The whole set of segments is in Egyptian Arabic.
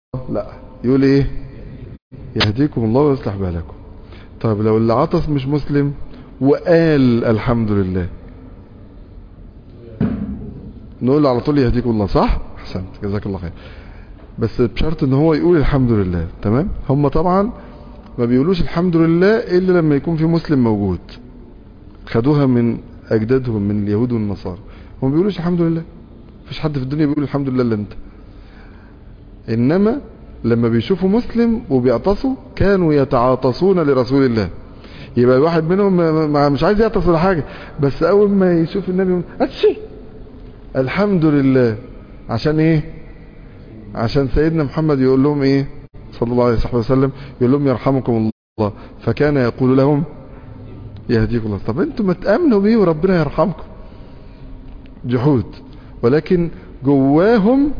لا يقول ايه يهديكم الله ويصلح بالكم طيب لو اللي عطس مش مسلم وقال الحمد لله نقول على طول يهديكم الله صح احسنت جزاك الله خير بس بشرط ان هو يقول الحمد لله تمام هم طبعا ما بيقولوش الحمد لله الا لما يكون في مسلم موجود خدوها من اجدادهم من اليهود والنصارى هم ما بيقولوش الحمد لله مفيش حد في الدنيا بيقول الحمد لله الا انت انما لما بيشوفوا مسلم وبيعطسوا كانوا يتعاطسون لرسول الله يبقى الواحد منهم ما- ما- مش عايز يعطس ولا حاجه بس اول ما يشوف النبي اتشي الحمد لله عشان ايه عشان سيدنا محمد يقول لهم ايه صلى الله عليه وسلم يقول لهم يرحمكم الله فكان يقول لهم يهديكم الله طب انتم ما تامنوا بيه وربنا يرحمكم جحود ولكن جواهم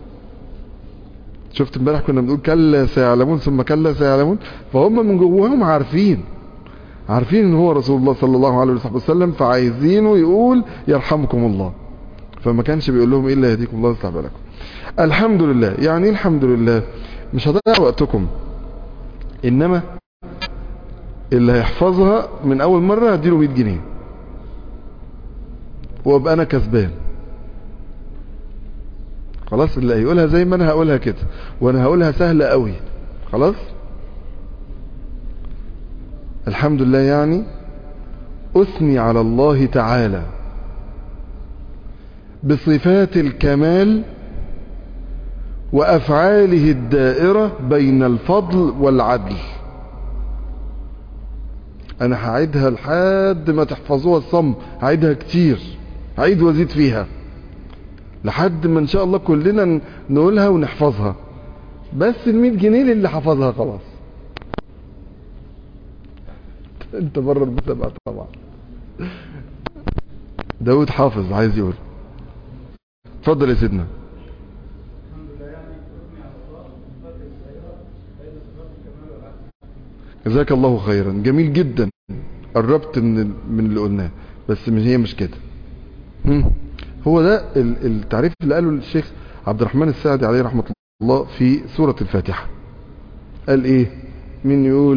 شفت امبارح كنا بنقول كلا سيعلمون ثم كلا سيعلمون فهم من جواهم عارفين عارفين ان هو رسول الله صلى الله عليه وسلم فعايزينه يقول يرحمكم الله فما كانش بيقول لهم الا يهديكم الله ويصلح بالكم الحمد لله يعني ايه الحمد لله مش هضيع وقتكم انما اللي هيحفظها من اول مرة هديله 100 جنيه وابقى انا كسبان خلاص اللي هيقولها زي ما انا هقولها كده وانا هقولها سهلة قوي خلاص الحمد لله يعني اثني على الله تعالى بصفات الكمال وافعاله الدائرة بين الفضل والعدل انا هعيدها لحد ما تحفظوها الصم هعيدها كتير هعيد وازيد فيها لحد ما ان شاء الله كلنا نقولها ونحفظها بس ال جنيه للي حفظها خلاص انت بره المسابقة طبعا داود حافظ عايز يقول اتفضل يا سيدنا جزاك الله خيرا جميل جدا قربت من ال- من اللي قلناه بس مش هي مش كده هم. هو ده ال- التعريف اللي قاله الشيخ عبد الرحمن السعدي عليه رحمة الله في سورة الفاتحة قال ايه مين يقول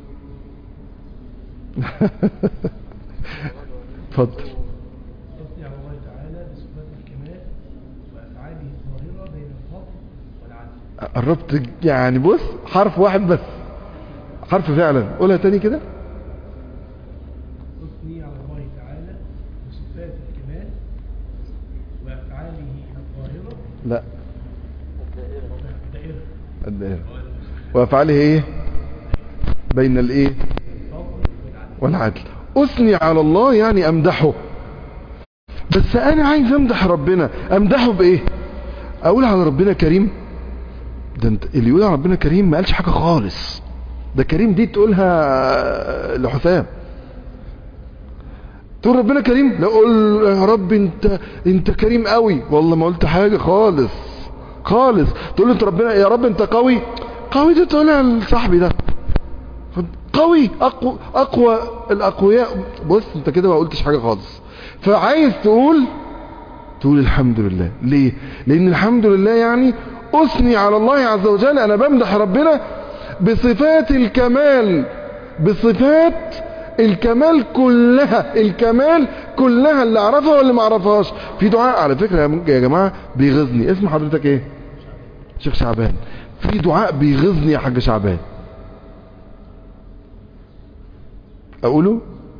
اتفضل تثني على الله تعالى بصفات الكمال وافعاله الظاهره بين الفضل والعدل قربت يعني بص حرف واحد بس حرف فعلا قولها تاني كده تثني على الله تعالى بصفات الكمال وافعاله الظاهره لا الدائره الدائرة وافعاله ايه بين الايه الفضل والعدل والعدل اثني على الله يعني امدحه بس انا عايز امدح ربنا امدحه بايه اقول على ربنا كريم ده انت اللي يقول على ربنا كريم ما قالش حاجه خالص ده كريم دي تقولها لحسام تقول ربنا كريم لا قول يا رب انت انت كريم قوي والله ما قلت حاجه خالص خالص تقول له انت ربنا يا رب انت قوي قوي دي تقولها لصاحبي ده قوي اقوى اقوى الاقوياء بص انت كده ما قلتش حاجه خالص فعايز تقول تقول الحمد لله ليه لان الحمد لله يعني اثني على الله عز وجل انا بمدح ربنا بصفات الكمال بصفات الكمال كلها الكمال كلها اللي اعرفها واللي ما اعرفهاش في دعاء على فكره يا يا جماعه بيغيظني اسم حضرتك ايه شيخ شعبان في دعاء بيغيظني يا حاج شعبان اقوله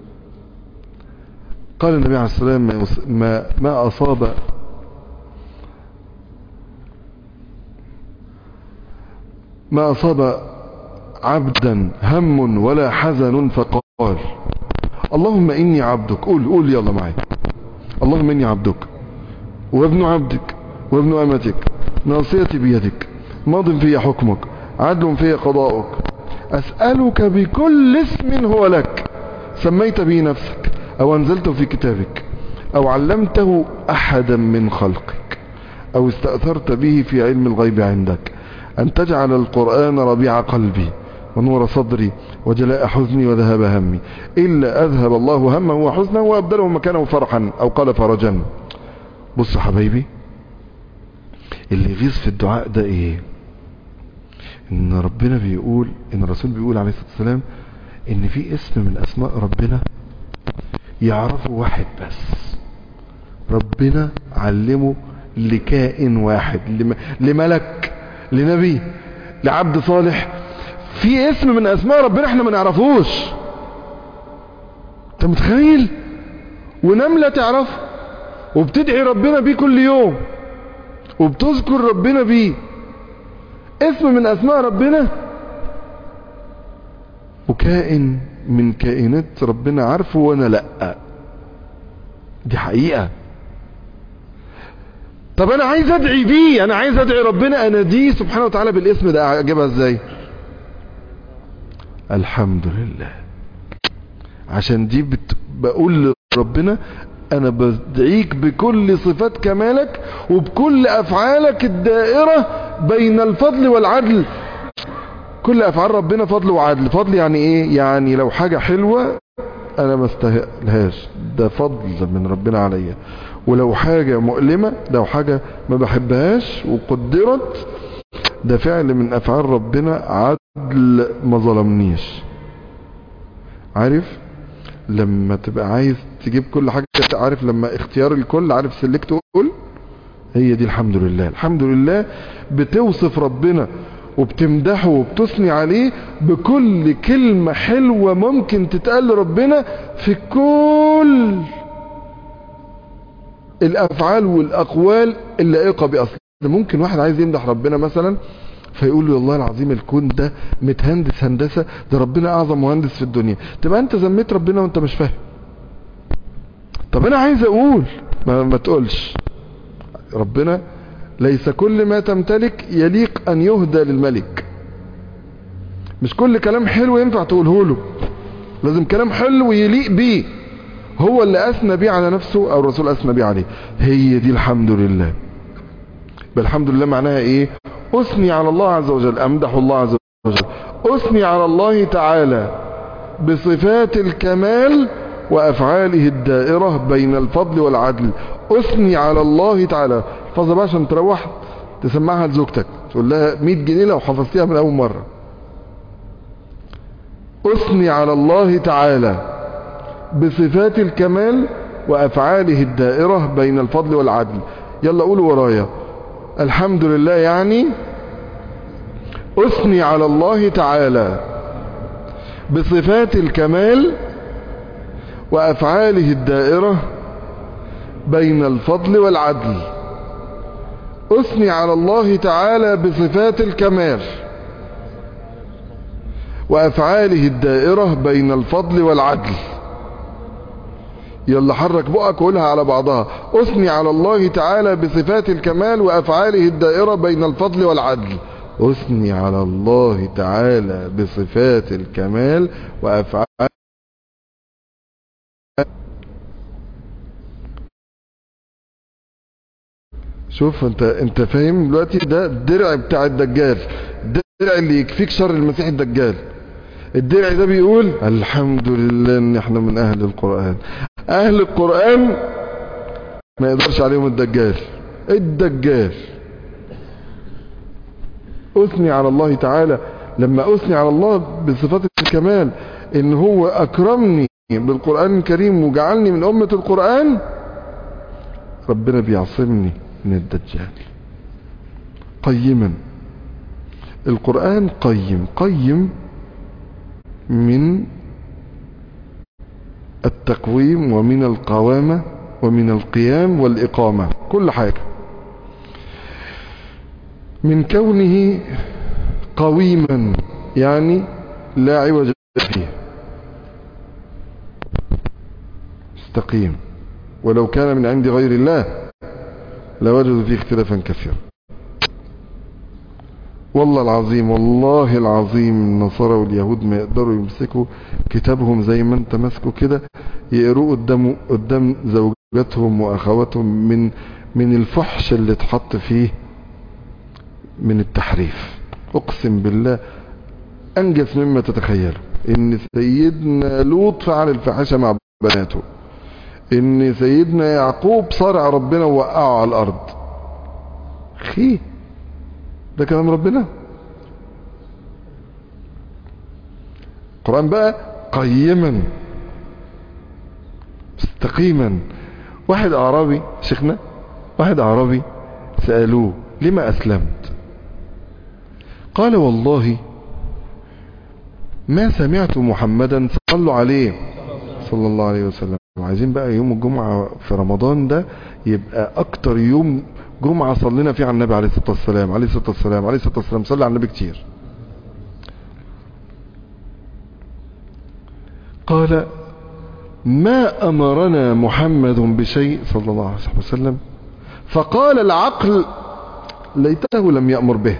قال النبي عليه الصلاه والسلام ما يص- ما ما اصاب ما اصاب عبدا هم ولا حزن فقال اللهم اني عبدك قول قول يلا معي اللهم اني عبدك وابن عبدك وابن امتك ناصيتي بيدك ماض في حكمك عدل في قضاؤك اسالك بكل اسم هو لك سميت به نفسك او انزلته في كتابك او علمته احدا من خلقك او استأثرت به في علم الغيب عندك ان تجعل القرآن ربيع قلبي ونور صدري وجلاء حزني وذهاب همي إلا أذهب الله همه وحزنه وأبدله مكانه فرحا أو قال فرجا بص حبايبي اللي يغيظ في الدعاء ده ايه ان ربنا بيقول ان الرسول بيقول عليه الصلاة والسلام ان في اسم من اسماء ربنا يعرفه واحد بس ربنا علمه لكائن واحد لم... لملك لنبي لعبد صالح في اسم من اسماء ربنا احنا ما نعرفوش انت متخيل ونملة تعرفه وبتدعي ربنا بيه كل يوم وبتذكر ربنا بيه اسم من اسماء ربنا وكائن من كائنات ربنا عارفه وانا لا دي حقيقة طب انا عايز ادعي بيه انا عايز ادعي ربنا انا دي سبحانه وتعالى بالاسم ده اجيبها ازاي الحمد لله عشان دي بت... بقول لربنا انا بدعيك بكل صفات كمالك وبكل افعالك الدائرة بين الفضل والعدل كل افعال ربنا فضل وعدل فضل يعني ايه يعني لو حاجة حلوة انا ما استهلهاش ده فضل من ربنا عليا ولو حاجة مؤلمة لو حاجة ما بحبهاش وقدرت ده فعل من افعال ربنا عدل ما ظلمنيش عارف لما تبقى عايز تجيب كل حاجة عارف لما اختيار الكل عارف سلكت كل هي دي الحمد لله الحمد لله بتوصف ربنا وبتمدحه وبتثني عليه بكل كلمة حلوة ممكن تتقال لربنا في كل الافعال والاقوال اللائقة باصل ممكن واحد عايز يمدح ربنا مثلا فيقول له والله العظيم الكون ده متهندس هندسة ده ربنا اعظم مهندس في الدنيا تبقى انت ذميت ربنا وانت مش فاهم طب انا عايز اقول ما, ما تقولش ربنا ليس كل ما تمتلك يليق ان يهدى للملك مش كل كلام حلو ينفع تقوله له لازم كلام حلو يليق بيه هو اللي اثنى بيه على نفسه او الرسول اثنى بيه عليه هي دي الحمد لله بل الحمد لله معناها ايه اثني على الله عز وجل امدح الله عز وجل اثني على الله تعالى بصفات الكمال وافعاله الدائرة بين الفضل والعدل اثني على الله تعالى حفظها بقى عشان تروح تسمعها لزوجتك تقول لها 100 جنيه لو حفظتيها من اول مرة اثني على الله تعالى بصفات الكمال وافعاله الدائرة بين الفضل والعدل يلا قولوا ورايا الحمد لله يعني اثني على الله تعالى بصفات الكمال وافعاله الدائرة بين الفضل والعدل اثني على الله تعالى بصفات الكمال وافعاله الدائرة بين الفضل والعدل يلا حرك بقك وقولها على بعضها اثني على الله تعالى بصفات الكمال وافعاله الدائرة بين الفضل والعدل اثني على الله تعالى بصفات الكمال وافعال شوف انت انت فاهم دلوقتي ده الدرع بتاع الدجال الدرع اللي يكفيك شر المسيح الدجال الدرع ده بيقول الحمد لله ان احنا من اهل القرآن اهل القرآن ما يقدرش عليهم الدجال الدجال اثني على الله تعالى لما اثني على الله بصفات الكمال ان هو اكرمني بالقرآن الكريم وجعلني من امة القرآن ربنا بيعصمني من الدجال قيما القرآن قيم قيم من التقويم ومن القوامة ومن القيام والإقامة كل حاجة من كونه قويما يعني لا عوج فيه استقيم ولو كان من عند غير الله لوجدوا فيه اختلافا كثيرا والله العظيم والله العظيم النصارى واليهود ما يقدروا يمسكوا كتابهم زي ما انت ماسكه كده يقروه قدام قدام زوجاتهم واخواتهم من من الفحش اللي اتحط فيه من التحريف اقسم بالله انجس مما تتخيلوا ان سيدنا لوط فعل الفاحشه مع بناته ان سيدنا يعقوب صارع ربنا ووقعه على الارض خيه ده كلام ربنا القرآن بقى قيما مستقيما واحد اعرابي شيخنا واحد اعرابي سألوه لما اسلمت قال والله ما سمعت محمدا صلوا عليه صلى الله عليه وسلم وعايزين بقى يوم الجمعة في رمضان ده يبقى اكتر يوم جمعة صلينا فيه على النبي عليه الصلاة والسلام عليه الصلاة والسلام عليه الصلاة والسلام صلي على النبي كتير قال ما أمرنا محمد بشيء صلى الله عليه وسلم فقال العقل ليته لم يأمر به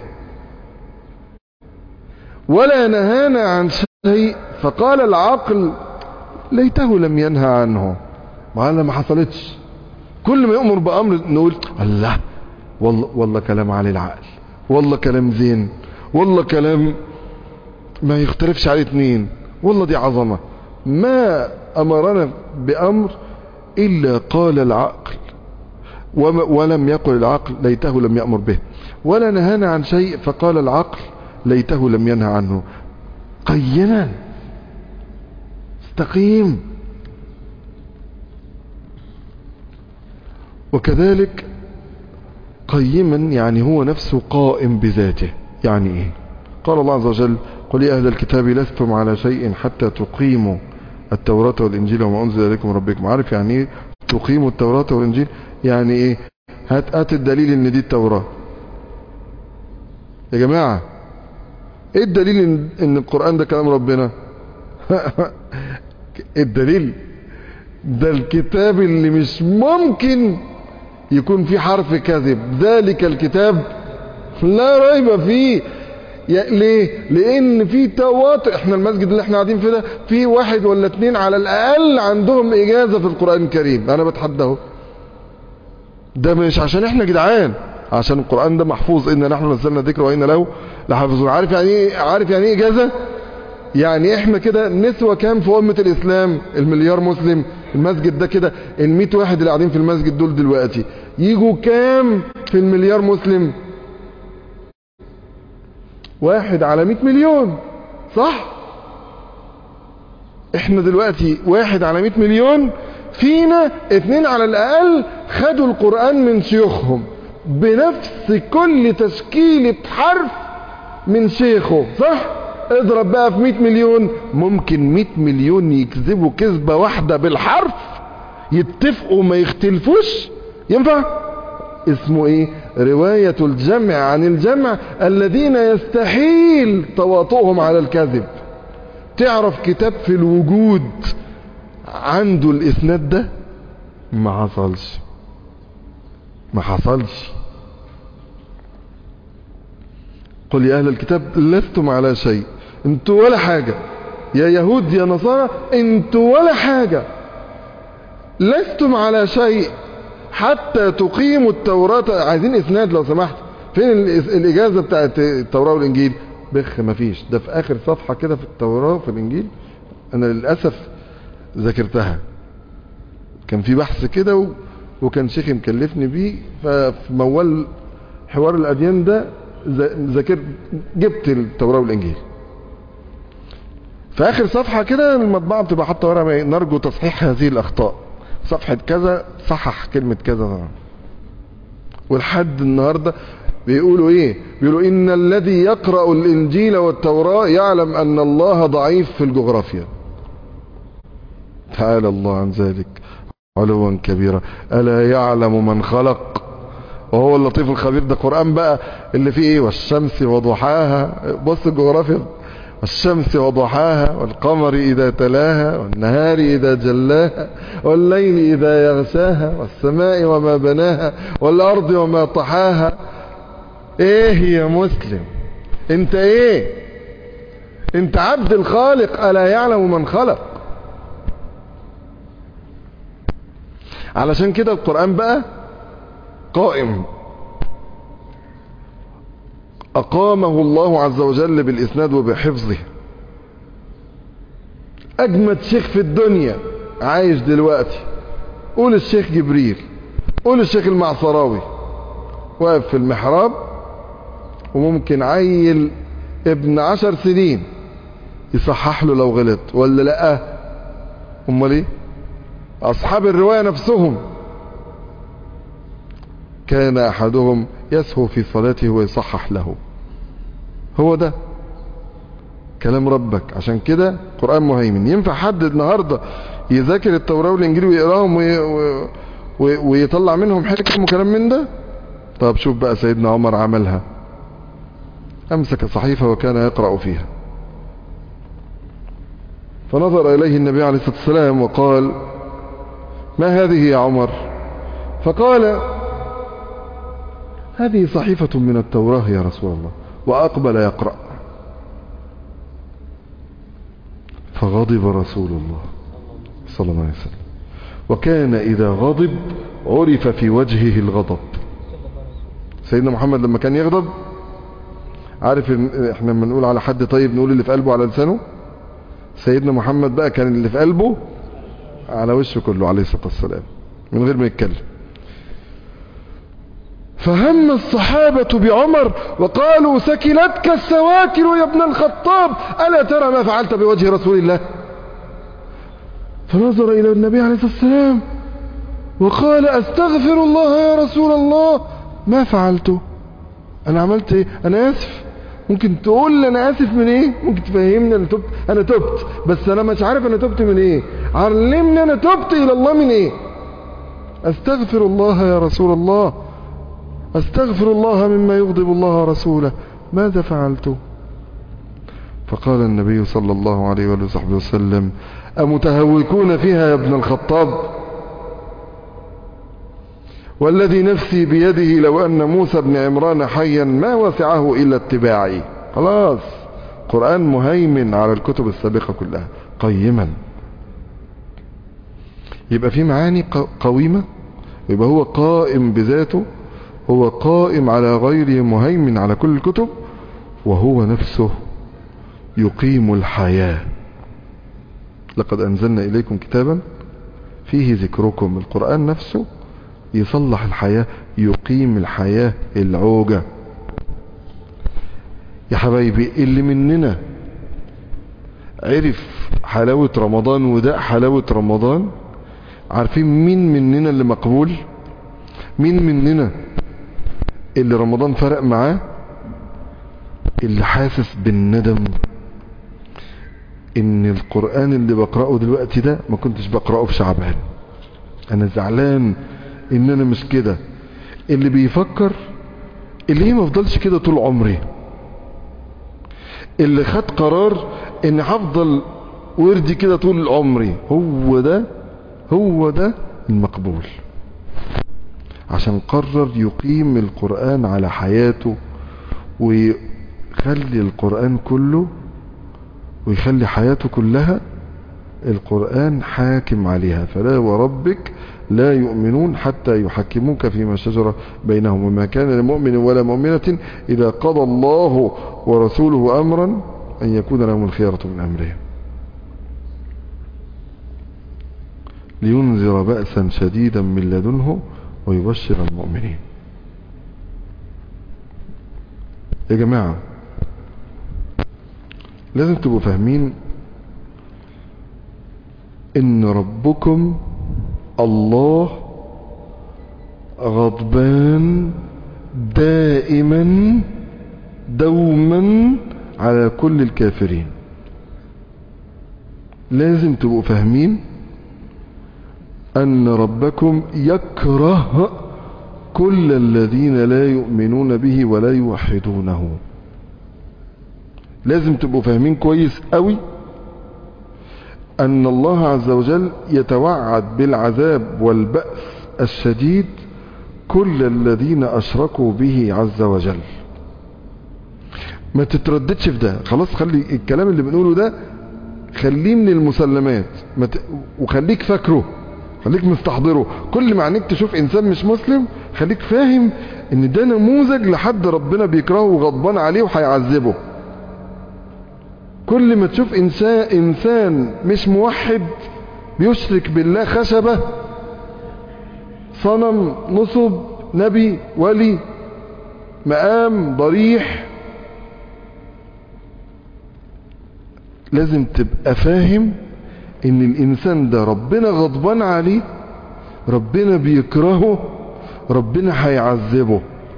ولا نهانا عن شيء فقال العقل ليته لم ينهى عنه ما ما حصلتش كل ما يأمر بأمر نقول الله والله, والله كلام علي العقل والله كلام زين والله كلام ما يختلفش عليه اتنين والله دي عظمة ما أمرنا بأمر إلا قال العقل ولم يقل العقل ليته لم يأمر به ولا نهانا عن شيء فقال العقل ليته لم ينهى عنه قيما استقيم وكذلك قيما يعني هو نفسه قائم بذاته يعني ايه قال الله عز وجل قل يا أهل الكتاب لستم على شيء حتى تقيموا التوراة والإنجيل وما أنزل إليكم ربكم عارف يعني ايه تقيموا التوراة والإنجيل يعني ايه هات هات الدليل ان دي التوراة يا جماعة ايه الدليل ان, إن القرآن ده كلام ربنا الدليل ده الكتاب اللي مش ممكن يكون فيه حرف كذب ذلك الكتاب لا ريب فيه يا ليه لان في تواتر احنا المسجد اللي احنا قاعدين فيه ده في واحد ولا اتنين على الاقل عندهم اجازة في القرآن الكريم انا بتحداه ده مش عشان احنا جدعان عشان القرآن ده محفوظ ان نحن نزلنا ذكر وإن له لحافظون عارف يعني ايه عارف يعني ايه اجازة يعني احنا كده نسوة كام في أمة الإسلام المليار مسلم المسجد ده كده الميت واحد اللي قاعدين في المسجد دول دلوقتي يجوا كام في المليار مسلم واحد على مئة مليون صح احنا دلوقتي واحد على مئة مليون فينا اتنين على الأقل خدوا القرآن من شيوخهم بنفس كل تشكيلة حرف من شيخه صح اضرب بقى في 100 مليون ممكن 100 مليون يكذبوا كذبة واحدة بالحرف يتفقوا ما يختلفوش ينفع اسمه ايه رواية الجمع عن الجمع الذين يستحيل تواطؤهم على الكذب تعرف كتاب في الوجود عنده الاسناد ده ما حصلش ما حصلش قل يا أهل الكتاب لستم على شيء انتوا ولا حاجة يا يهود يا نصارى انتوا ولا حاجة لستم على شيء حتى تقيموا التوراة عايزين اسناد لو سمحت فين الإجازة بتاعت التوراة والإنجيل بخ مفيش ده في آخر صفحة كده في التوراة في الإنجيل أنا للأسف ذاكرتها كان في بحث كده و... وكان شيخي مكلفني بيه ففي موال حوار الأديان ده ذاكرت جبت التوراة والإنجيل في آخر صفحة كده المطبعة بتبقى حاطة ورقة نرجو تصحيح هذه الأخطاء صفحة كذا صحح كلمة كذا ولحد النهاردة بيقولوا ايه بيقولوا ان الذي يقرأ الانجيل والتوراة يعلم ان الله ضعيف في الجغرافيا تعالى الله عن ذلك علوا كبيرا ألا يعلم من خلق وهو اللطيف الخبير ده قرآن بقى اللي فيه ايه والشمس وضحاها بص الجغرافيا والشمس وضحاها والقمر إذا تلاها والنهار إذا جلاها والليل إذا يغشاها والسماء وما بناها والأرض وما طحاها ايه يا مسلم انت ايه انت عبد الخالق ألا يعلم من خلق علشان كده القرآن بقى قائم أقامه الله عز وجل بالإسناد وبحفظه أجمد شيخ في الدنيا عايش دلوقتي قول الشيخ جبريل قول الشيخ المعصراوي واقف في المحراب وممكن عيل ابن عشر سنين يصحح له لو غلط ولا لا امال ايه اصحاب الرواية نفسهم كان احدهم يسهو في صلاته ويصحح له هو ده كلام ربك عشان كده قرآن مهيمن ينفع حد النهاردة يذاكر التوراة والإنجيل ويقراهم وي... وي... ويطلع منهم حكم وكلام من ده طب شوف بقى سيدنا عمر عملها أمسك صحيفة وكان يقرأ فيها فنظر إليه النبي عليه الصلاة والسلام وقال ما هذه يا عمر فقال هذه صحيفة من التوراة يا رسول الله وأقبل يقرأ فغضب رسول الله صلى الله عليه وسلم وكان إذا غضب عرف في وجهه الغضب سيدنا محمد لما كان يغضب عارف احنا لما نقول على حد طيب نقول اللي في قلبه على لسانه سيدنا محمد بقى كان اللي في قلبه على وشه كله عليه الصلاة والسلام من غير ما يتكلم فهم الصحابة بعمر وقالوا سكلتك السواكل يا ابن الخطاب ألا ترى ما فعلت بوجه رسول الله فنظر إلى النبي عليه الصلاة والسلام وقال أستغفر الله يا رسول الله ما فعلته أنا عملت إيه أنا آسف ممكن تقول لي أنا آسف من إيه ممكن تفهمني أنا تبت أنا تبت بس أنا مش عارف أنا تبت من إيه علمني أنا تبت إلى الله من إيه أستغفر الله يا رسول الله أستغفر الله مما يغضب الله ورسوله ماذا فعلت فقال النبي صلى الله عليه وآله وصحبه وسلم أمتهوكون فيها يا ابن الخطاب والذي نفسي بيده لو أن موسى بن عمران حيا ما وسعه إلا اتباعي خلاص قرآن مهيمن على الكتب السابقة كلها قيما يبقى في معاني قويمة يبقى هو قائم بذاته هو قائم على غيره مهيمن على كل الكتب وهو نفسه يقيم الحياة لقد أنزلنا إليكم كتابا فيه ذكركم القرآن نفسه يصلح الحياة يقيم الحياة العوجة يا حبايبي اللي مننا عرف حلاوة رمضان وده حلاوة رمضان عارفين مين مننا اللي مقبول مين مننا اللي رمضان فرق معاه اللي حاسس بالندم ان القرآن اللي بقرأه دلوقتي ده ما كنتش بقرأه في شعبان انا زعلان ان انا مش كده اللي بيفكر اللي ما افضلش كده طول عمري اللي خد قرار ان هفضل وردي كده طول عمري هو ده هو ده المقبول عشان قرر يقيم القرآن على حياته ويخلي القرآن كله ويخلي حياته كلها القرآن حاكم عليها فلا وربك لا يؤمنون حتى يحكموك فيما شجر بينهم وما كان لمؤمن ولا مؤمنة إذا قضى الله ورسوله أمرا أن يكون لهم الخيرة من أمرهم لينذر بأسا شديدا من لدنه ويبشر المؤمنين يا جماعة لازم تبقوا فاهمين ان ربكم الله غضبان دائما دوما على كل الكافرين لازم تبقوا فاهمين أن ربكم يكره كل الذين لا يؤمنون به ولا يوحدونه لازم تبقوا فاهمين كويس قوي أن الله عز وجل يتوعد بالعذاب والبأس الشديد كل الذين أشركوا به عز وجل ما تترددش في ده خلاص خلي الكلام اللي بنقوله ده خليه من المسلمات وخليك فاكره خليك مستحضره كل ما عينيك تشوف انسان مش مسلم خليك فاهم ان ده نموذج لحد ربنا بيكرهه وغضبان عليه وهيعذبه كل ما تشوف انسان انسان مش موحد بيشرك بالله خشبة صنم نصب نبي ولي مقام ضريح لازم تبقى فاهم ان الانسان ده ربنا غضبان عليه ربنا بيكرهه ربنا هيعذبه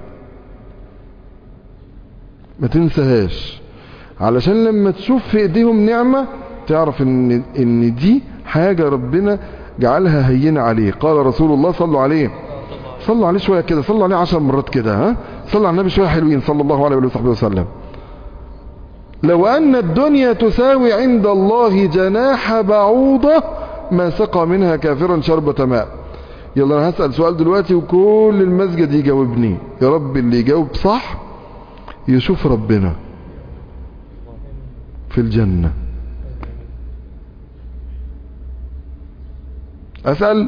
ما تنساهاش علشان لما تشوف في ايديهم نعمة تعرف ان, إن دي حاجة ربنا جعلها هينة عليه قال رسول الله صلوا عليه صلوا عليه شوية كده صلوا عليه عشر مرات كده ها صلوا على النبي شوية حلوين صلى الله عليه وصحبه وسلم لو أن الدنيا تساوي عند الله جناح بعوضة ما سقى منها كافرا شربة ماء يلا أنا هسأل سؤال دلوقتي وكل المسجد يجاوبني يا رب اللي يجاوب صح يشوف ربنا في الجنة أسأل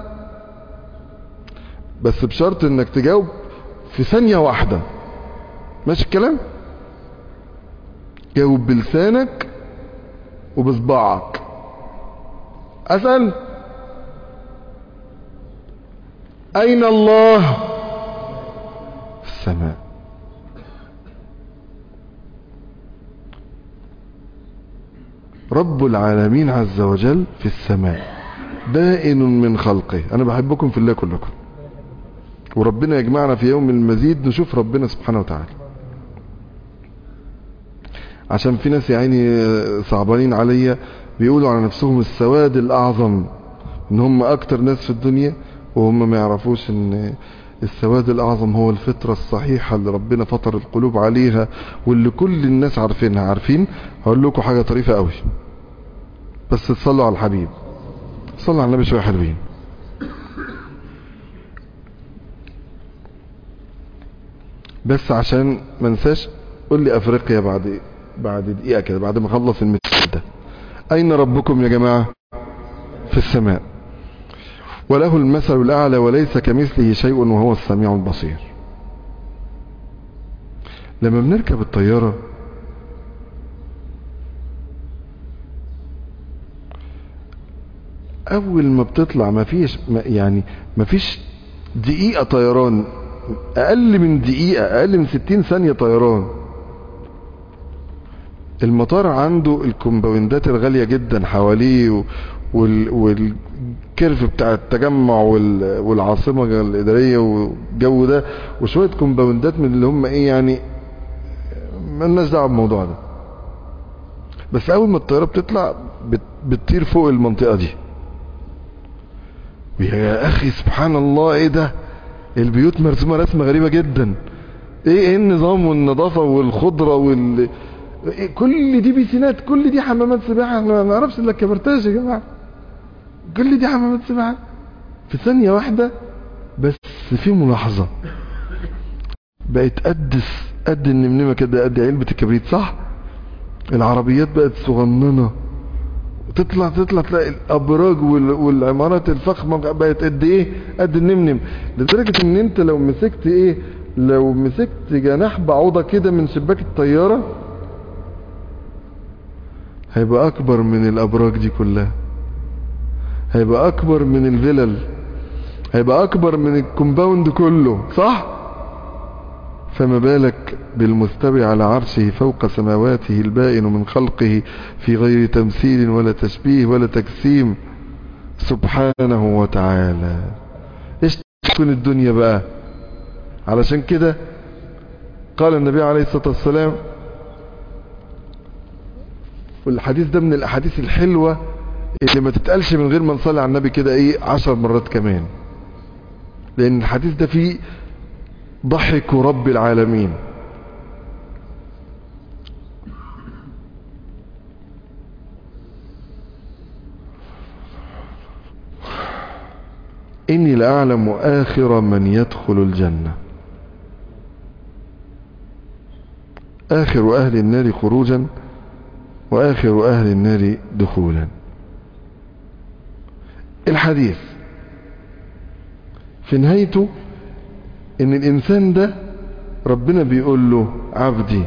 بس بشرط انك تجاوب في ثانية واحدة ماشي الكلام جاوب بلسانك وبصباعك أسأل أين الله في السماء رب العالمين عز وجل في السماء بائن من خلقه أنا بحبكم في الله كلكم وربنا يجمعنا في يوم المزيد نشوف ربنا سبحانه وتعالى عشان في ناس يعني صعبانين عليا بيقولوا على نفسهم السواد الأعظم ان هم أكتر ناس في الدنيا وهم ما يعرفوش ان السواد الأعظم هو الفطرة الصحيحة اللي ربنا فطر القلوب عليها واللي كل الناس عارفينها عارفين هقول لكم حاجة طريفة قوي بس تصلوا على الحبيب صلوا على النبي شوية حلوين بس عشان ما انساش قول لي افريقيا بعد بعد دقيقه كده بعد ما اخلص المثال ده اين ربكم يا جماعه في السماء وله المثل الاعلى وليس كمثله شيء وهو السميع البصير لما بنركب الطياره اول ما بتطلع ما فيش يعني ما فيش دقيقه طيران اقل من دقيقة اقل من ستين ثانية طيران المطار عنده الكومباوندات الغالية جدا حواليه وال والكيرف بتاع التجمع وال والعاصمة الادارية والجو ده وشوية كومباوندات من اللي هم ايه يعني مالناش دعوة بالموضوع ده بس اول ما الطيارة بتطلع بت بتطير فوق المنطقة دي يا اخي سبحان الله ايه ده البيوت مرسومه رسمه غريبه جدا ايه ايه النظام والنظافه والخضره وال إيه كل دي بيسينات كل دي حمامات سباحه احنا ما نعرفش الا الكبرتاج يا جماعه كل دي حمامات سباحه في ثانيه واحده بس في ملاحظه بقت قد قد النمنمه كده قد علبه الكبريت صح العربيات بقت صغننه تطلع تطلع تلاقي الابراج والعمارات الفخمه بقت قد ايه قد النمنم لدرجه ان انت لو مسكت ايه لو مسكت جناح بعوضه كده من شباك الطياره هيبقى اكبر من الابراج دي كلها هيبقى اكبر من الفلل هيبقى اكبر من الكومباوند كله صح فما بالك بالمستوي على عرشه فوق سماواته البائن من خلقه في غير تمثيل ولا تشبيه ولا تجسيم سبحانه وتعالى ايش تكون الدنيا بقى علشان كده قال النبي عليه الصلاة والسلام والحديث ده من الاحاديث الحلوة اللي ما تتقالش من غير ما نصلي على النبي كده ايه عشر مرات كمان لان الحديث ده فيه ضحك رب العالمين إني لأعلم آخر من يدخل الجنة آخر أهل النار خروجا وآخر أهل النار دخولا الحديث في نهايته ان الانسان ده ربنا بيقول له عبدي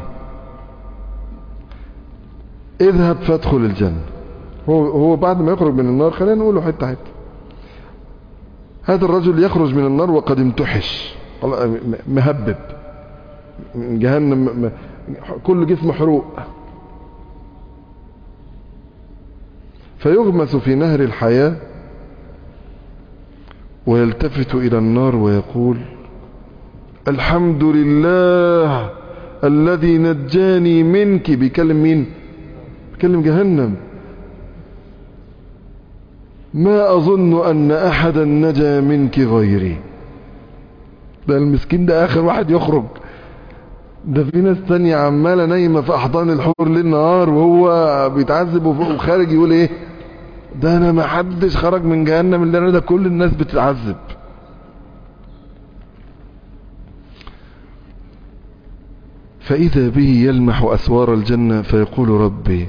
اذهب فادخل الجنة هو, هو بعد ما يخرج من النار خلينا نقوله حتة حتة هذا الرجل يخرج من النار وقد امتحش مهبب جهنم كل جسم حروق فيغمس في نهر الحياة ويلتفت إلى النار ويقول الحمد لله الذي نجاني منك بيكلم مين بيكلم جهنم ما أظن أن أحدا نجا منك غيري ده المسكين ده آخر واحد يخرج ده في ناس تانية عمالة نايمة في أحضان الحور ليل نهار وهو بيتعذب وخارج يقول إيه ده أنا ما حدش خرج من جهنم اللي أنا ده كل الناس بتتعذب فإذا به يلمح أسوار الجنة فيقول ربي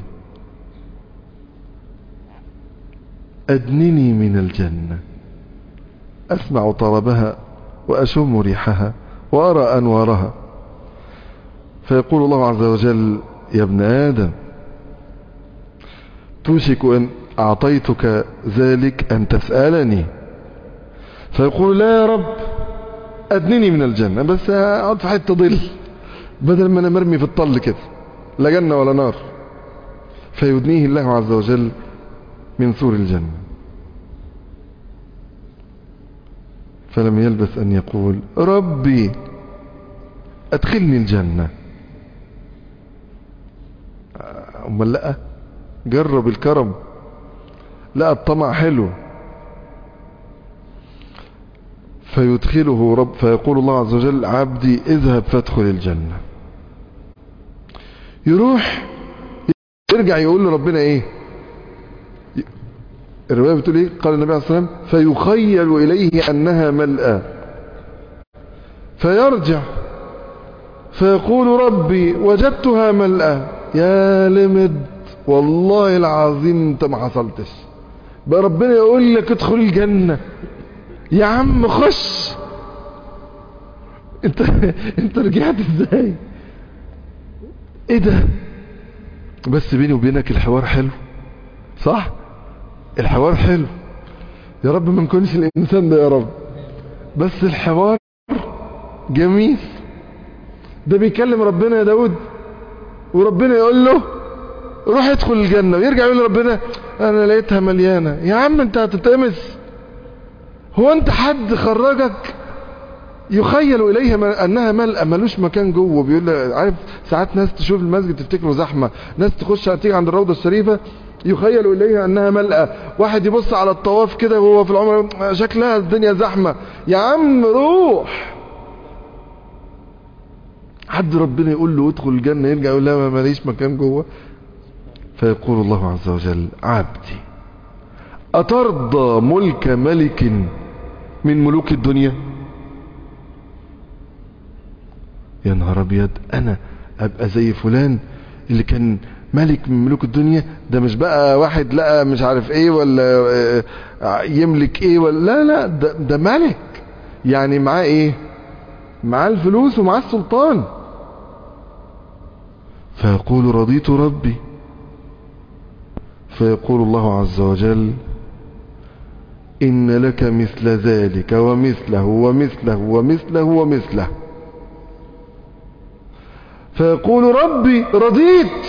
أدنني من الجنة أسمع طربها وأشم ريحها وأرى أنوارها فيقول الله عز وجل يا ابن آدم توشك أن أعطيتك ذلك أن تسألني فيقول لا يا رب أدنني من الجنة بس أقعد في حتة ظل بدل ما أنا مرمي في الطل كده لا جنة ولا نار فيدنيه الله عز وجل من سور الجنة فلم يلبث أن يقول ربي أدخلني الجنة أمال لقى جرب الكرم لقى الطمع حلو فيدخله رب فيقول الله عز وجل عبدي اذهب فادخل الجنة يروح يرجع يقول لربنا ايه الرواية بتقول ايه قال النبي عليه الصلاة والسلام فيخيل اليه انها ملأى فيرجع فيقول ربي وجدتها ملأى يا لمد والله العظيم انت ما حصلتش بقى ربنا يقول لك ادخل الجنة يا عم خش انت انت رجعت ازاي ايه ده بس بيني وبينك الحوار حلو صح الحوار حلو يا رب ما نكونش الانسان ده يا رب بس الحوار جميل ده بيكلم ربنا يا داود وربنا يقول له روح ادخل الجنة ويرجع يقول لربنا انا لقيتها مليانة يا عم انت هتتقمس هو انت حد خرجك يخيل اليها انها ملأ ملوش مكان جوه بيقول عارف ساعات ناس تشوف المسجد تفتكره زحمة ناس تخش تيجي عند الروضة الشريفة يخيل اليها انها ملأ واحد يبص على الطواف كده وهو في العمر شكلها الدنيا زحمة يا عم روح حد ربنا يقول له ادخل الجنة يرجع يقول لا ما ماليش مكان جوه فيقول الله عز وجل عبدي أترضى ملك ملك من ملوك الدنيا يا نهار ابيض انا ابقى زي فلان اللي كان ملك من ملوك الدنيا ده مش بقى واحد لقى مش عارف ايه ولا يملك ايه ولا لا لا ده, ده ملك يعني معاه ايه معاه الفلوس ومعاه السلطان فيقول رضيت ربي فيقول الله عز وجل إن لك مثل ذلك ومثله ومثله ومثله ومثله فيقول ربي رضيت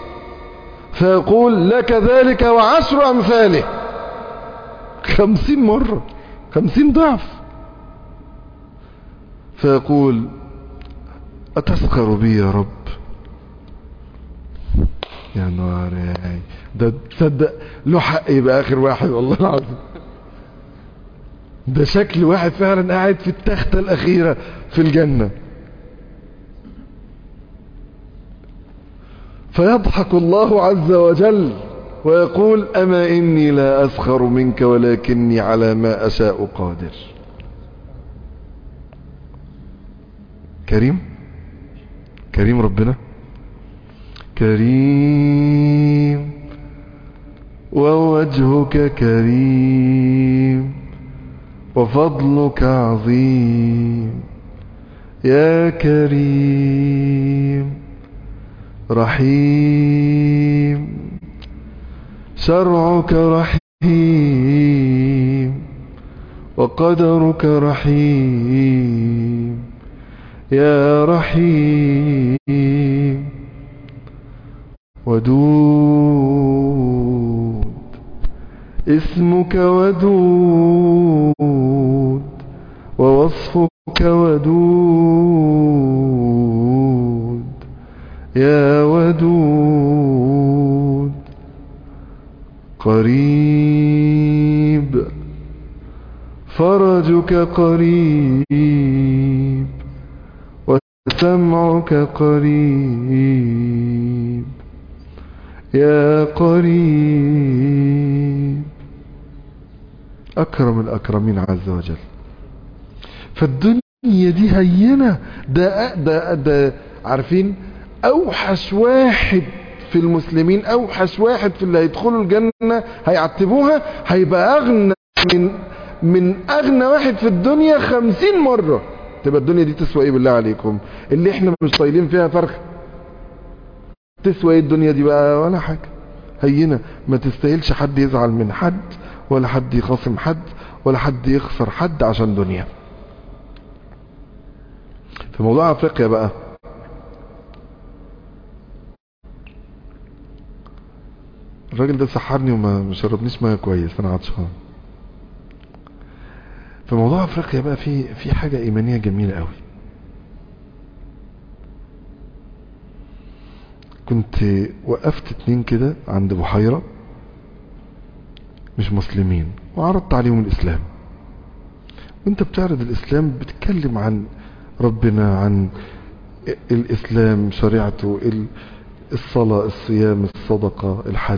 فيقول لك ذلك وعشر أمثاله خمسين مرة خمسين ضعف فيقول أتسخر بي يا رب يا نهار ده تصدق له حق يبقى آخر واحد والله العظيم ده شكل واحد فعلا قاعد في التختة الأخيرة في الجنة فيضحك الله عز وجل ويقول أما إني لا أسخر منك ولكني على ما أشاء قادر كريم كريم ربنا كريم ووجهك كريم وفضلك عظيم يا كريم رحيم شرعك رحيم وقدرك رحيم يا رحيم ودود اسمك ودود ووصفك ودود يا ودود قريب فرجك قريب وسمعك قريب يا قريب أكرم الأكرمين عز وجل فالدنيا دي هينة ده, ده, ده عارفين أوحش واحد في المسلمين أوحش واحد في اللي هيدخلوا الجنة هيعتبوها هيبقى أغنى من من أغنى واحد في الدنيا خمسين مرة تبقى الدنيا دي تسوى ايه بالله عليكم اللي احنا مش طايلين فيها فرخ تسوى ايه الدنيا دي بقى ولا حاجة هينة ما تستاهلش حد يزعل من حد ولا حد يخاصم حد ولا حد يخسر حد عشان دنيا في موضوع افريقيا بقى الراجل ده سحرني وما شربنيش ميه كويس انا عطشان في موضوع افريقيا بقى في في حاجه ايمانيه جميله قوي كنت وقفت اتنين كده عند بحيره مش مسلمين وعرضت عليهم الاسلام وانت بتعرض الاسلام بتتكلم عن ربنا عن الاسلام شريعته الصلاة الصيام الصدقة الحج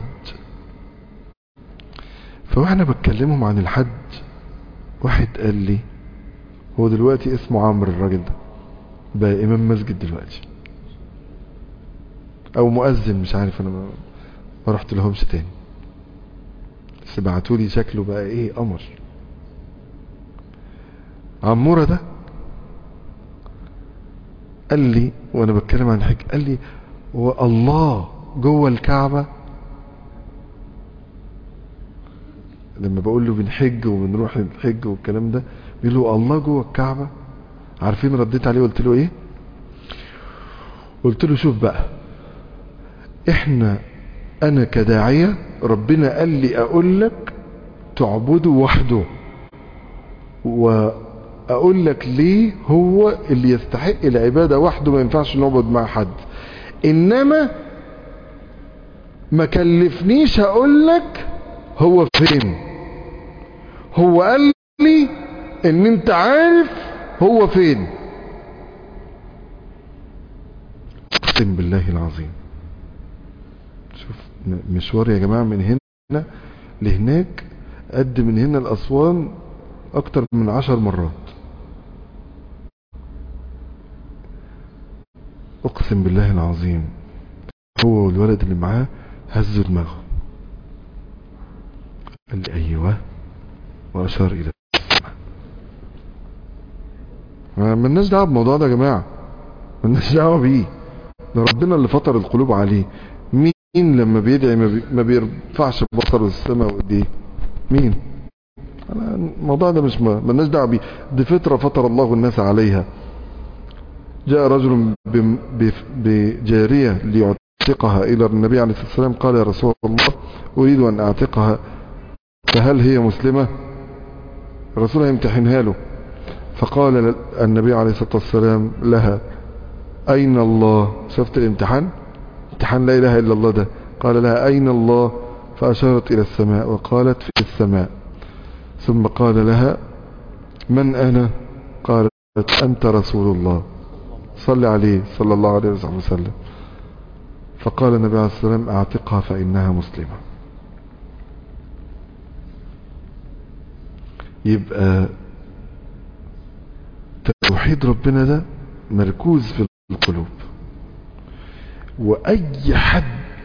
فواحنا بتكلمهم عن الحج واحد قال لي هو دلوقتي اسمه عمرو الراجل ده بقى امام مسجد دلوقتي او مؤذن مش عارف انا ما, ما رحت لهمش تاني بس بعتولي شكله بقى ايه قمر عمورة ده قال لي وانا بتكلم عن الحج قال لي والله جوه الكعبة لما بقول له بنحج وبنروح الحج والكلام ده بيقول له الله جوه الكعبة عارفين رديت عليه قلت له ايه قلت له شوف بقى احنا انا كداعية ربنا قال لي اقول لك تعبده وحده واقول لك ليه هو اللي يستحق العبادة وحده ما ينفعش نعبد مع حد انما ما كلفنيش اقول لك هو فين هو قال لي ان انت عارف هو فين اقسم بالله العظيم شوف مشوار يا جماعة من هنا لهناك قد من هنا لأسوان اكتر من عشر مرات اقسم بالله العظيم هو والولد اللي معاه هزوا دماغه قال لي ايوه واشار الى السماء ما ملناش دعوه بالموضوع ده يا جماعه ملناش دعوه بيه ده ربنا اللي فطر القلوب عليه مين لما بيدعي ما, بي... ما بيرفعش بصره للسماء وايديه مين أنا الموضوع ده مش ملناش دعوه بيه دي فطره فطر الله الناس عليها جاء رجل بجارية ليعتقها إلى النبي عليه الصلاة والسلام قال يا رسول الله أريد أن أعتقها فهل هي مسلمة الرسول يمتحنها له فقال النبي عليه الصلاة والسلام لها أين الله شفت الامتحان امتحان لا إله إلا الله ده قال لها أين الله فأشارت إلى السماء وقالت في السماء ثم قال لها من أنا قالت أنت رسول الله صلى عليه صلى الله عليه وسلم فقال النبي عليه الصلاة والسلام اعتقها فإنها مسلمة يبقى توحيد ربنا ده مركوز في القلوب وأي حد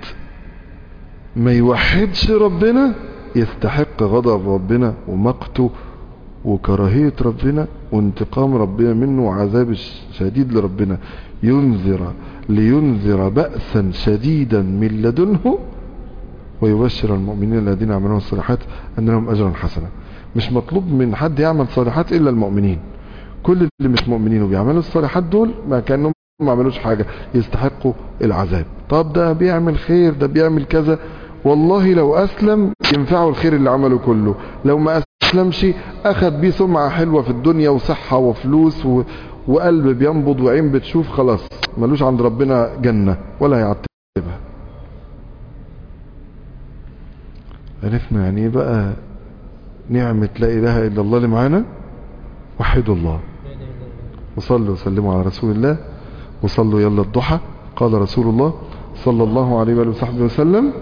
ما يوحدش ربنا يستحق غضب ربنا ومقته وكراهية ربنا وانتقام ربنا منه وعذاب شديد لربنا ينذر لينذر بأسا شديدا من لدنه ويبشر المؤمنين الذين عملوا الصالحات أن لهم أجرا حسنا مش مطلوب من حد يعمل صالحات إلا المؤمنين كل اللي مش مؤمنين وبيعملوا الصالحات دول ما كانوا ما عملوش حاجة يستحقوا العذاب طب ده بيعمل خير ده بيعمل كذا والله لو أسلم ينفعه الخير اللي عمله كله لو ما أسلمش أخذ بيه سمعة حلوة في الدنيا وصحة وفلوس و... وقلب بينبض وعين بتشوف خلاص ملوش عند ربنا جنة ولا يعتبها عرفنا يعني ايه بقى نعمة لا إله إلا الله اللي معانا وحدوا الله وصلوا وسلموا على رسول الله وصلوا يلا الضحى قال رسول الله صلى الله عليه وآله وصحبه وسلم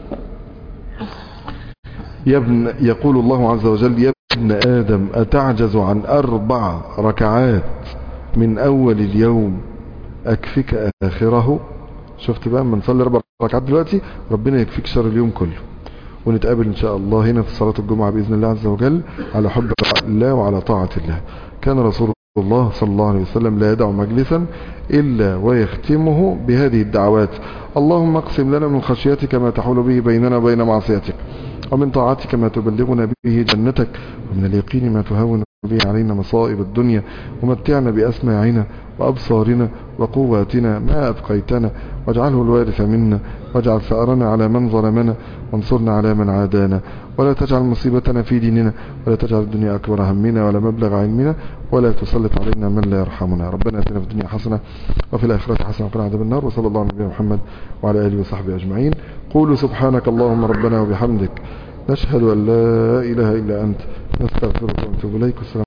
يا ابن يقول الله عز وجل يا ابن آدم أتعجز عن أربع ركعات من أول اليوم أكفك آخره شفت بقى من نصلي أربع ركعات دلوقتي ربنا يكفيك شر اليوم كله ونتقابل إن شاء الله هنا في صلاة الجمعة بإذن الله عز وجل على حب الله وعلى طاعة الله كان رسول الله صلى الله عليه وسلم لا يدع مجلسا إلا ويختمه بهذه الدعوات اللهم اقسم لنا من خشيتك ما تحول به بيننا وبين معصيتك ومن طاعتك ما تبلغنا به جنتك ومن اليقين ما تهون به علينا مصائب الدنيا ومتعنا بأسماعنا وأبصارنا وقواتنا ما أبقيتنا واجعله الوارث منا واجعل ثأرنا على من ظلمنا وانصرنا على من عادانا ولا تجعل مصيبتنا في ديننا ولا تجعل الدنيا أكبر همنا ولا مبلغ علمنا ولا تسلط علينا من لا يرحمنا ربنا اتنا في الدنيا حسنة وفي الآخرة حسنة وقنا عذاب النار وصلى الله على نبينا محمد وعلى آله وصحبه أجمعين قولوا سبحانك اللهم ربنا وبحمدك نشهد أن لا إله إلا أنت نستغفرك ونتوب إليك والسلام